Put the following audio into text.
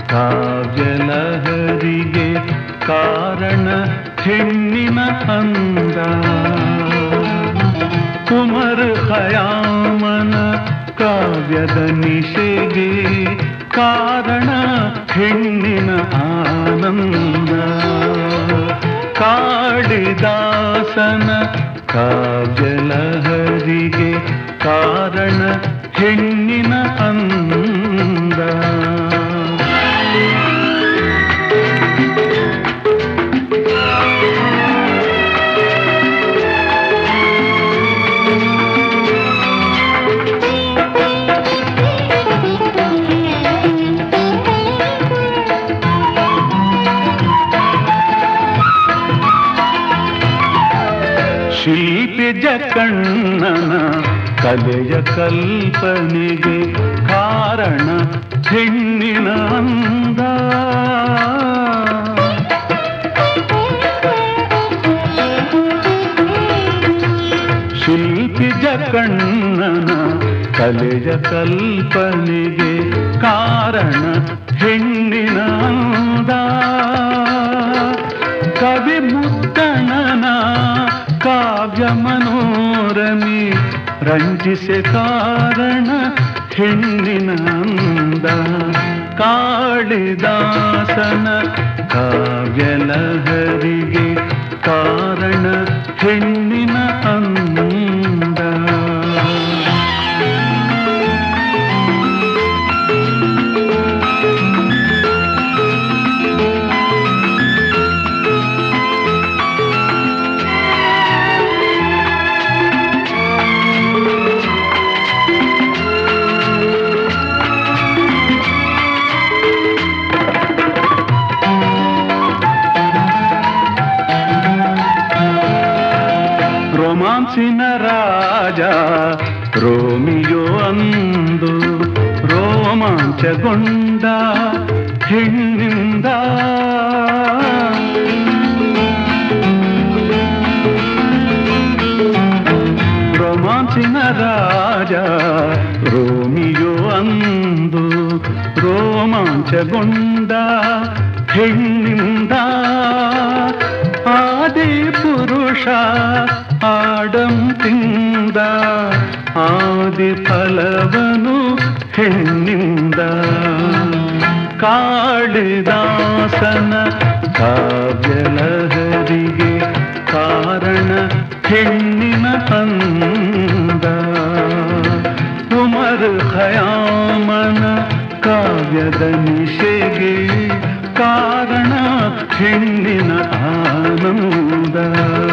ಕಾವ್ಯಲಹರಿಗೆ ಕಾರಣ ಹೆಣ್ಣಿನ ಅಂದ ಕುಮರ ಖಯಾಮನ ಕಾವ್ಯದ ನಿಶೆಗೆ ಕಾರಣ ಹೆಣ್ಣಿನ ಆನಂದ ಕಾಳಿದಾಸನ ಕಾವ್ಯಲಹರಿಗೆ ಕಾರಣ ಹೆಣ್ಣಿನ ಅಂದ ಶಿಲ್ಪಿ ಜಕಣ್ಣನ ಕಲೆಯ ಕಲ್ಪನೆಗೆ ಕಾರಣ ಹೆಣ್ಣಿನ ಅಂದ ಶಿಲ್ಪಿ ಜಕಣ್ಣನ ಕಲೆಯ ಕಲ್ಪನೆಗೆ ಕಾರಣ ಹೆಣ್ಣಿನ ಅಂದ ಕವಿ ಮುದ್ದಣನ ಕಾವ್ಯ ಮನೋರಮಿ ರಂಜಿಸೆ ಕಾರಣ ಹೆಣ್ಣಿನ ಅಂದ ಕಾಳಿದಾಸನ ಕಾವ್ಯಲಹರಿಗೆ ಕಾರಣ ಹೆಣ್ಣಿನ ಅಂದ ರೊಮಾನ್ಸಿನ ರಾಜ ರೋಮಿಯೋ ಅಂದು ರೋಮಾಂಚಗೊಂಡ ಹೆಣ್ಣಿಂದ ರೊಮಾನ್ಸಿನ ರಾಜ ರೋಮಿಯೋ ಅಂದು ರೋಮಾಂಚಗೊಂಡ ಹೆಣ್ಣಿಂದ ಆದಿ ಪುರುಷ ಆಡಂತಿಂದ ಆದಿ ಫಲವನು ಹೆಣ್ಣಿಂದ ಕಾಳಿದಾಸನ ಕಾವ್ಯಲಹರಿಗೆ ಕಾರಣ ಹೆಣ್ಣಿನ ಅಂದ ಉಮರ್ ಖಯಾಮನ ಕಾವ್ಯದ ನಿಶೆಗೆ ಕಾರಣ ಹೆಣ್ಣಿನ ಆನಂದ